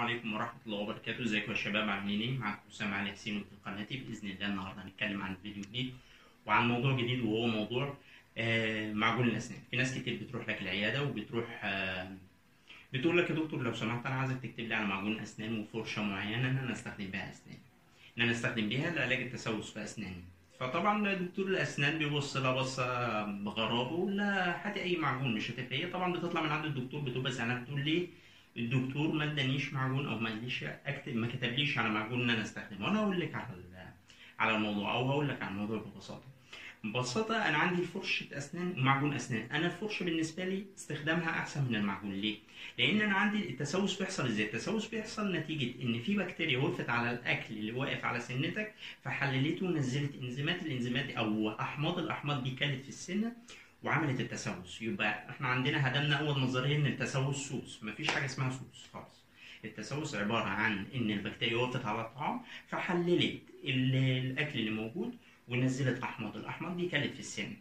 عليكم ورحمة الله وبركاته ازيكم يا شباب عاملين ايه معاكم أسامة علي حسين في قناتي بإذن الله النهاردة هنتكلم عن فيديو جديد وعن موضوع جديد وهو موضوع آه، معجون الأسنان في ناس كتير بتروح لك العيادة وبتروح آه، بتقول لك يا دكتور لو سمحت أنا عايزك تكتب لي على معجون أسنان وفرشة معينة إن أنا أستخدم بيها أسناني إن أنا أستخدم بيها لعلاج التسوس في أسناني فطبعا دكتور الأسنان بيبص لها بصة بغرابة لا هاتي أي معجون مش هتفرق هي طبعا بتطلع من عند الدكتور بتبقى زعلانة بتقول ليه الدكتور ما ادانيش معجون او ما اديش اكتب ما كتبليش على معجون ان انا استخدمه وانا اقول لك على ال- على الموضوع او هقول لك على الموضوع ببساطه ببساطه انا عندي فرشه اسنان ومعجون اسنان انا الفرشه بالنسبه لي استخدامها احسن من المعجون ليه لان انا عندي التسوس بيحصل ازاي التسوس بيحصل نتيجه ان في بكتيريا وقفت على الاكل اللي واقف على سنتك فحللته ونزلت انزيمات الانزيمات دي او احماض الاحماض دي كانت في السنه وعملت التسوس يبقى احنا عندنا هدمنا اول نظريه ان التسوس سوس مفيش حاجه اسمها سوس خالص التسوس عباره عن ان البكتيريا وقفت على الطعام فحللت ال- الاكل اللي موجود ونزلت احماض الاحماض دي كانت في السن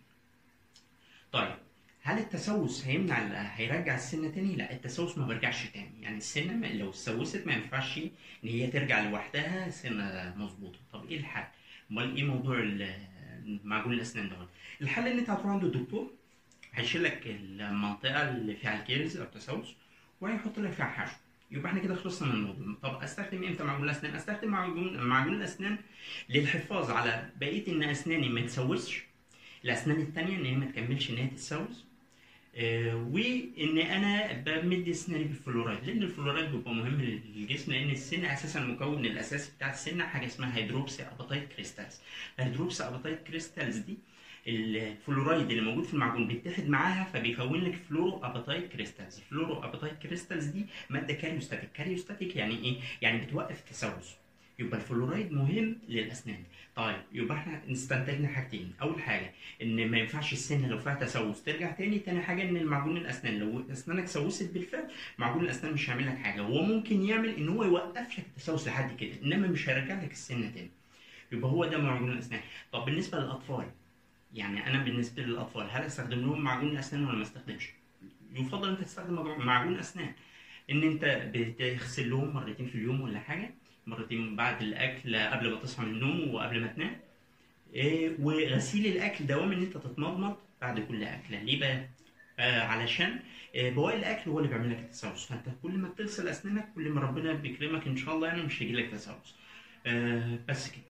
طيب هل التسوس هيمنع ال- هيرجع السنه تاني لا التسوس ما بيرجعش تاني يعني السنه ما- لو اتسوست ما ينفعش ان هي ترجع لوحدها سنه مظبوطه طب ايه الحل امال ايه موضوع ال- معجون الاسنان دوت الحل ان انت هتروح عند الدكتور هيشيل لك المنطقه اللي فيها الكيرز او التسوس وهيحط لك فيها حشو يبقى احنا كده خلصنا من الموضوع طب استخدم امتى معجون الاسنان استخدم معجون معجون الاسنان للحفاظ على بقيه ان اسناني ما تسوسش الاسنان التانية ان هي ما تكملش ان هي تتسوس آه، وان انا بمد اسناني بالفلورايد لان الفلورايد بيبقى مهم للجسم لان السن اساسا المكون الاساسي بتاع السن حاجه اسمها هيدروكسي اباتايت كريستالز الهيدروكسي اباتايت كريستالز دي الفلورايد اللي موجود في المعجون بيتحد معاها فبيكون لك فلورو اباتايت كريستالز الفلورو اباتايت كريستالز دي ماده كاريوستاتيك كاريوستاتيك يعني ايه يعني بتوقف التسوس يبقى الفلورايد مهم للاسنان طيب يبقى احنا استنتجنا حاجتين اول حاجه ان ما ينفعش السن لو فيها تسوس ترجع تاني تاني حاجه ان المعجون الاسنان لو اسنانك سوست بالفعل معجون الاسنان مش هيعمل لك حاجه هو ممكن يعمل ان هو يوقف لك التسوس لحد كده انما مش هيرجع لك السن تاني يبقى هو ده معجون الاسنان طب بالنسبه للاطفال يعني انا بالنسبه للاطفال هل استخدم لهم معجون الاسنان ولا ما استخدمش يفضل انت تستخدم معجون- معجون اسنان ان انت بتغسل لهم مرتين في اليوم ولا حاجه مرتين بعد الاكل قبل ما تصحى من النوم وقبل ما تنام إيه، وغسيل الاكل دوام ان انت تتمضمض بعد كل اكله ليه بقى آه علشان آه بواقي الاكل هو اللي بيعمل لك التسوس فانت كل ما بتغسل اسنانك كل ما ربنا بيكرمك ان شاء الله يعني مش هيجي لك تسوس آه بس كده